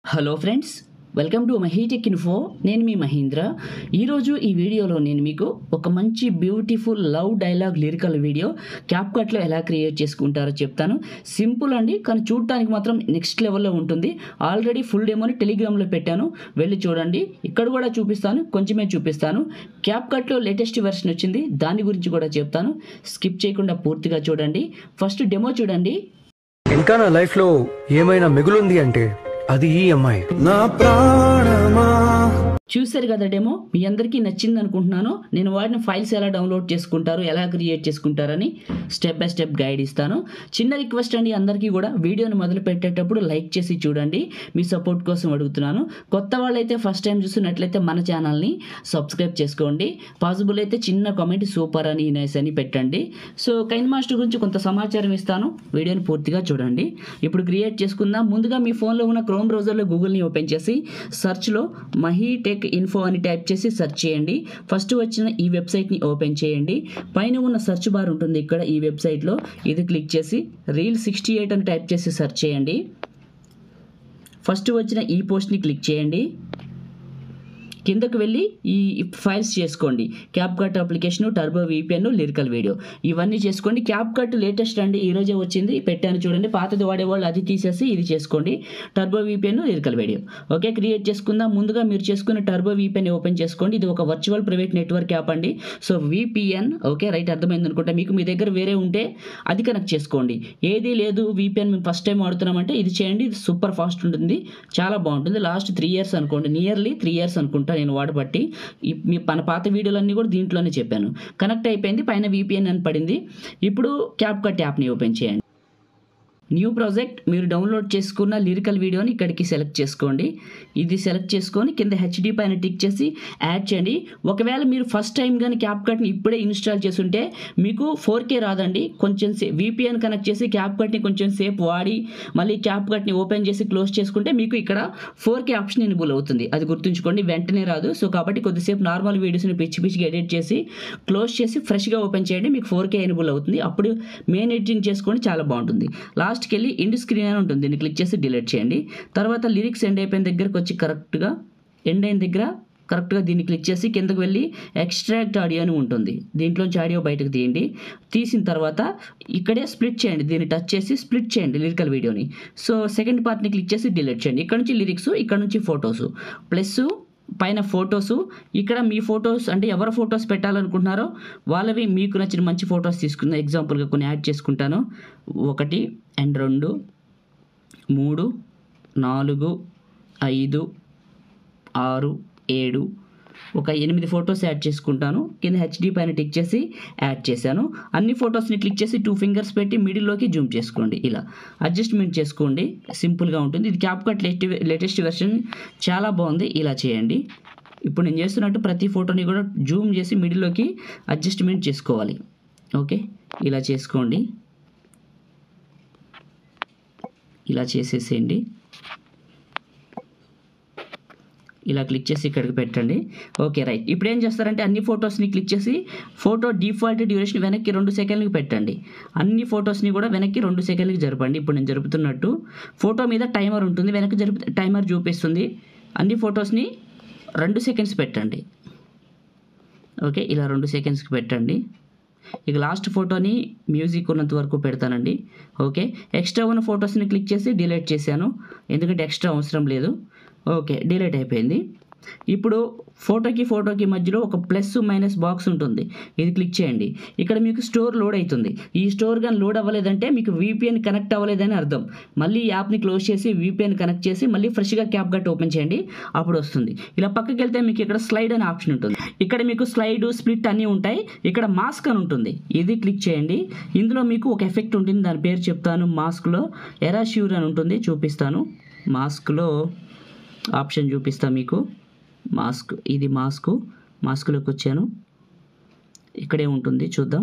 hello friends welcome to Mahi Tech info నేను మీ మహీంద్ర ఈరోజు ఈ వీడియోలో నేను మీకు ఒక మంచి beautiful love dialogue lyrical video క్యాప్ కట్లో ఎలా క్రియేట్ చేసుకుంటారో చెప్తాను సింపుల్ అండి కానీ చూడటానికి మాత్రం నెక్స్ట్ లెవెల్లో ఉంటుంది ఆల్రెడీ ఫుల్ డెమోని టెలిగ్రామ్లో పెట్టాను వెళ్ళి చూడండి ఇక్కడ కూడా చూపిస్తాను కొంచెమే చూపిస్తాను క్యాప్ కట్లో లేటెస్ట్ వెర్షన్ వచ్చింది దాని గురించి కూడా చెప్తాను స్కిప్ చేయకుండా పూర్తిగా చూడండి ఫస్ట్ డెమో చూడండి ఇంకా నా లైఫ్ లో ఏమైనా మిగులుంది అంటే అది ఈ అమ్మాయి నా ప్రాణమా చూశారు కదా డెమో మీ అందరికీ నచ్చింది అనుకుంటున్నాను నేను వాడిన ఫైల్స్ ఎలా డౌన్లోడ్ చేసుకుంటారు ఎలా క్రియేట్ చేసుకుంటారని స్టెప్ బై స్టెప్ గైడ్ ఇస్తాను చిన్న రిక్వెస్ట్ అండి అందరికీ కూడా వీడియోని మొదలు పెట్టేటప్పుడు లైక్ చేసి చూడండి మీ సపోర్ట్ కోసం అడుగుతున్నాను కొత్త వాళ్ళైతే ఫస్ట్ టైం చూస్తున్నట్లయితే మన ఛానల్ని సబ్స్క్రైబ్ చేసుకోండి పాసిబుల్ అయితే చిన్న కామెంట్ సూపర్ అని నైస్ అని పెట్టండి సో కైన్ మాస్టర్ గురించి కొంత సమాచారం ఇస్తాను వీడియోని పూర్తిగా చూడండి ఇప్పుడు క్రియేట్ చేసుకుందాం ముందుగా మీ ఫోన్లో ఉన్న క్రోమ్ బ్రౌజర్లో గూగుల్ని ఓపెన్ చేసి సెర్చ్లో మహీ టెక్ ఇన్ఫో అని టైప్ చేసి సెర్చ్ చేయండి ఫస్ట్ వచ్చిన ఈ వెబ్సైట్ని ఓపెన్ చేయండి పైన ఉన్న సెర్చ్ బార్ ఉంటుంది ఇక్కడ ఈ వెబ్సైట్లో ఇది క్లిక్ చేసి రీల్ సిక్స్టీ ఎయిట్ అని టైప్ చేసి సెర్చ్ చేయండి ఫస్ట్ వచ్చిన ఈ పోస్ట్ని క్లిక్ చేయండి కిందకు వెళ్ళి ఈ ఫైల్స్ చేసుకోండి CapCut application turbo VPN lyrical video ఇవన్నీ చేసుకోండి క్యాప్ కట్ లేటెస్ట్ అండి ఈ రోజే వచ్చింది పెట్టాను చూడండి పాతది వాడేవాళ్ళు అది తీసేసి ఇది చేసుకోండి turbo VPN lyrical video okay create చేసుకుందాం ముందుగా మీరు చేసుకున్న టర్బో వీపీఎన్ ఓపెన్ చేసుకోండి ఇది ఒక వర్చువల్ ప్రైవేట్ నెట్వర్క్ యాప్ అండి సో వీపీఎన్ ఓకే రైట్ అర్థమైంది అనుకుంటా మీకు మీ దగ్గర వేరే ఉంటే అది కనెక్ట్ చేసుకోండి ఏది లేదు వీపీఎన్ మేము ఫస్ట్ టైం వాడుతున్నామంటే ఇది చేయండి ఇది సూపర్ ఫాస్ట్ ఉంటుంది చాలా బాగుంటుంది లాస్ట్ త్రీ ఇయర్స్ అనుకోండి నియర్లీ త్రీ ఇయర్స్ అనుకుంటా నేను వాడబట్టి ఈ- మీ మన పాత వీడియోలన్నీ కూడా దీంట్లోనే చెప్పాను కనెక్ట్ అయిపోయింది పైన వీపీఎన్ అని పడింది ఇప్పుడు క్యాప్ కట్ యాప్ని ఓపెన్ చేయండి న్యూ ప్రాజెక్ట్ మీరు డౌన్లోడ్ చేసుకున్న లిరికల్ వీడియోని ఇక్కడికి సెలెక్ట్ చేసుకోండి ఇది సెలెక్ట్ చేసుకొని కింద హెచ్డి పైన టిక్ చేసి యాడ్ చేయండి ఒకవేళ మీరు ఫస్ట్ టైం కానీ క్యాప్ కట్ని ఇప్పుడే ఇన్స్టాల్ చేసుంటే మీకు ఫోర్ కే రాదండి కొంచెం సే విపిఎన్ కనెక్ట్ చేసి క్యాప్ కట్ని కొంచెం సేపు వాడి మళ్ళీ క్యాప్ కట్ని ఓపెన్ చేసి క్లోజ్ చేసుకుంటే మీకు ఇక్కడ ఫోర్ కే ఆప్షన్ ఎనిబుల్ అవుతుంది అది గుర్తుంచుకోండి వెంటనే రాదు సో కాబట్టి కొద్దిసేపు నార్మల్ వీడియోస్ని పిచ్చి పిచ్చిగా ఎడిట్ చేసి క్లోజ్ చేసి ఫ్రెష్గా ఓపెన్ చేయండి మీకు ఫోర్ కే ఎనిబుల్ అవుతుంది అప్పుడు మెయిన్ ఎడిటింగ్ చేసుకోండి చాలా బాగుంటుంది లాస్ట్కి వెళ్ళి ఇండ్ స్క్రీన్ అని ఉంటుంది దీన్ని క్లిక్ చేసి డిలీట్ చేయండి తర్వాత లిరిక్స్ ఎండ్ అయిపోయిన దగ్గరకు వచ్చి కరెక్ట్గా ఎండ్ అయిన దగ్గర కరెక్ట్గా దీన్ని క్లిక్ చేసి కిందకు వెళ్ళి ఎక్స్ట్రాక్ట్ ఆడియో అని ఉంటుంది దీంట్లోంచి ఆడియో బయటకు తీయండి తీసిన తర్వాత ఇక్కడే స్ప్లిట్ చేయండి దీన్ని టచ్ చేసి స్ప్లిట్ చేయండి లిరికల్ వీడియోని సో సెకండ్ పార్ట్ని క్లిక్ చేసి డిలీట్ చేయండి ఇక్కడ నుంచి లిరిక్స్ ఇక్కడ నుంచి ఫొటోస్ ప్లస్ పైన ఫొటోస్ ఇక్కడ మీ ఫొటోస్ అంటే ఎవరు ఫొటోస్ పెట్టాలనుకుంటున్నారో వాళ్ళవి మీకు నచ్చిన మంచి ఫొటోస్ తీసుకుందాం ఎగ్జాంపుల్గా కొన్ని యాడ్ చేసుకుంటాను ఒకటి అండ్ రెండు మూడు నాలుగు ఐదు ఆరు ఏడు ఒక ఎనిమిది ఫొటోస్ యాడ్ చేసుకుంటాను కింద హెచ్డి పైన టిక్ చేసి యాడ్ చేశాను అన్ని ఫొటోస్ని క్లిక్ చేసి టూ ఫింగర్స్ పెట్టి మిడిల్లోకి జూమ్ చేసుకోండి ఇలా అడ్జస్ట్మెంట్ చేసుకోండి సింపుల్గా ఉంటుంది ఇది CapCut latest latest version చాలా బాగుంది ఇలా చేయండి ఇప్పుడు నేను చేస్తున్నట్టు ప్రతి ఫోటోని కూడా జూమ్ చేసి మిడిల్లోకి అడ్జస్ట్మెంట్ చేసుకోవాలి ఓకే ఇలా చేసుకోండి ఇలా చేసేసేయండి ఇలా క్లిక్ చేసి ఇక్కడికి పెట్టండి ఓకే రైట్ ఇప్పుడు ఏం చేస్తారంటే అన్ని ఫొటోస్ని క్లిక్ చేసి ఫోటో డిఫాల్ట్ డ్యూరేషన్ వెనక్కి రెండు సెకండ్లకి పెట్టండి అన్ని ఫొటోస్ని కూడా వెనక్కి రెండు సెకండ్లకి జరపండి ఇప్పుడు నేను జరుపుతున్నట్టు ఫోటో మీద టైమర్ ఉంటుంది వెనక్కి జరుపు టైమర్ చూపిస్తుంది అన్ని ఫొటోస్ని రెండు సెకండ్స్ పెట్టండి ఓకే ఇలా రెండు సెకండ్స్కి పెట్టండి ఇక లాస్ట్ ఫోటోని మ్యూజిక్ ఉన్నంత వరకు పెడతానండి ఓకే ఎక్స్ట్రా ఉన్న ఫొటోస్ని క్లిక్ చేసి డిలీట్ చేశాను ఎందుకంటే ఎక్స్ట్రా అవసరం లేదు ఓకే డిలీట్ అయిపోయింది ఇప్పుడు ఫోటోకి ఫోటోకి మధ్యలో ఒక ప్లస్ మైనస్ బాక్స్ ఉంటుంది ఇది క్లిక్ చేయండి ఇక్కడ మీకు స్టోర్ లోడ్ అవుతుంది ఈ స్టోర్ కానీ లోడ్ అవ్వలేదంటే మీకు వీపీఎన్ కనెక్ట్ అవ్వలేదని అర్థం మళ్ళీ ఈ యాప్ని క్లోజ్ చేసి వీపీఎన్ కనెక్ట్ చేసి మళ్ళీ ఫ్రెష్గా క్యాప్ గట్ ఓపెన్ చేయండి అప్పుడు వస్తుంది ఇలా పక్కకి వెళ్తే మీకు ఇక్కడ స్లైడ్ అనే ఆప్షన్ ఉంటుంది ఇక్కడ మీకు స్లైడ్ స్ప్లిట్ అన్నీ ఉంటాయి ఇక్కడ మాస్క్ అని ఉంటుంది ఇది క్లిక్ చేయండి ఇందులో మీకు ఒక ఎఫెక్ట్ ఉంటుంది దాని పేరు చెప్తాను మాస్క్లో ఎరాష్యూర్ అని ఉంటుంది చూపిస్తాను మాస్క్లో ఆప్షన్ చూపిస్తా మీకు మాస్క్ ఇది మాస్క్ మాస్క్లోకి వచ్చాను ఇక్కడే ఉంటుంది చూద్దాం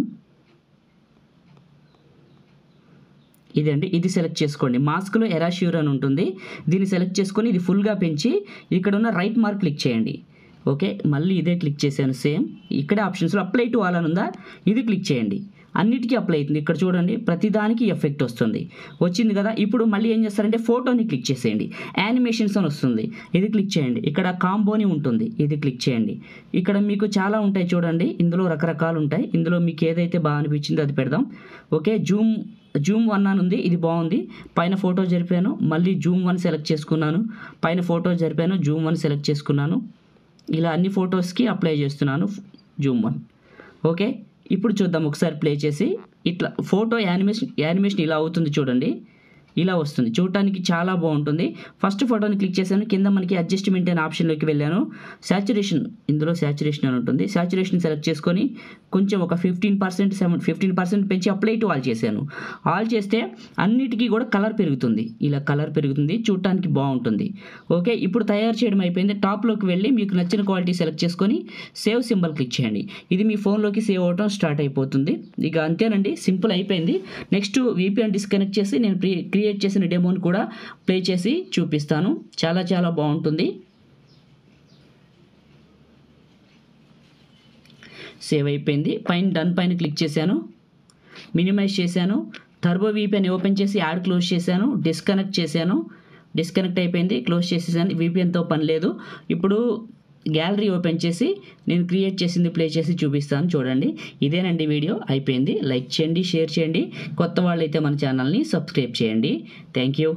ఇదండి ఇది సెలెక్ట్ చేసుకోండి మాస్క్లో ఎరాష్యూర్ అని ఉంటుంది దీన్ని సెలెక్ట్ చేసుకొని ఇది ఫుల్గా పెంచి ఇక్కడ ఉన్న రైట్ మార్క్ క్లిక్ చేయండి ఓకే మళ్ళీ ఇదే క్లిక్ చేశాను సేమ్ ఇక్కడ ఆప్షన్స్లో అప్లై టు ఆల్ అని ఉందా ఇది క్లిక్ చేయండి అన్నిటికీ అప్లై అవుతుంది ఇక్కడ చూడండి ప్రతిదానికి ఎఫెక్ట్ వస్తుంది వచ్చింది కదా ఇప్పుడు మళ్ళీ ఏం చేస్తారంటే ఫోటోని క్లిక్ చేసేయండి యానిమేషన్స్ అని వస్తుంది ఇది క్లిక్ చేయండి ఇక్కడ కాంబోని ఉంటుంది ఇది క్లిక్ చేయండి ఇక్కడ మీకు చాలా ఉంటాయి చూడండి ఇందులో రకరకాలు ఉంటాయి ఇందులో మీకు ఏదైతే బాగా అనిపించిందో అది పెడదాం ఓకే జూమ్ జూమ్ వన్ అని ఉంది ఇది బాగుంది పైన ఫోటో జరిపాను మళ్ళీ జూమ్ వన్ సెలెక్ట్ చేసుకున్నాను పైన ఫోటో జరిపాను జూమ్ వన్ సెలెక్ట్ చేసుకున్నాను ఇలా అన్ని ఫొటోస్కి అప్లై చేస్తున్నాను జూమ్ వన్ ఓకే ఇప్పుడు చూద్దాం ఒకసారి ప్లే చేసి ఇట్లా ఫోటో యానిమేషన్ యానిమేషన్ ఇలా అవుతుంది చూడండి ఇలా వస్తుంది చూడటానికి చాలా బాగుంటుంది ఫస్ట్ ఫోటోని క్లిక్ చేశాను కింద మనకి అడ్జస్ట్మెంట్ అనే ఆప్షన్లోకి వెళ్ళాను శాచురేషన్ ఇందులో శాచురేషన్ అని ఉంటుంది శాచురేషన్ సెలెక్ట్ చేసుకొని కొంచెం ఒక fifteen percent seven fifteen percent పెంచి అప్లై టు ఆల్ చేశాను ఆల్ చేస్తే అన్నిటికీ కూడా కలర్ పెరుగుతుంది ఇలా కలర్ పెరుగుతుంది చూడటానికి బాగుంటుంది ఓకే ఇప్పుడు తయారు చేయడం అయిపోయింది టాప్లోకి వెళ్ళి మీకు నచ్చిన క్వాలిటీ సెలెక్ట్ చేసుకొని సేవ్ సింబల్ క్లిక్ చేయండి ఇది మీ ఫోన్లోకి సేవ్ అవటం స్టార్ట్ అయిపోతుంది ఇక అంతేనండి సింపుల్ అయిపోయింది నెక్స్ట్ వీపీఎన్ డిస్కనెక్ట్ చేసి నేను ప్రీ క్రియేట్ చేసిన డెమోని కూడా ప్లే చేసి చూపిస్తాను చాలా చాలా బాగుంటుంది సేవ్ అయిపోయింది పైన డన్ పైన క్లిక్ చేశాను మినిమైజ్ చేశాను టర్బో వీపీఎన్ ఓపెన్ చేసి యాడ్ క్లోజ్ చేశాను డిస్కనెక్ట్ చేశాను డిస్కనెక్ట్ అయిపోయింది క్లోజ్ చేసేసాను వీపీఎన్తో పని లేదు ఇప్పుడు గ్యాలరీ ఓపెన్ చేసి నేను క్రియేట్ చేసింది ప్లే చేసి చూపిస్తాను చూడండి ఇదేనండి వీడియో అయిపోయింది లైక్ చేయండి షేర్ చేయండి కొత్త వాళ్ళైతే మన ఛానల్ని సబ్స్క్రైబ్ చేయండి థ్యాంక్ యూ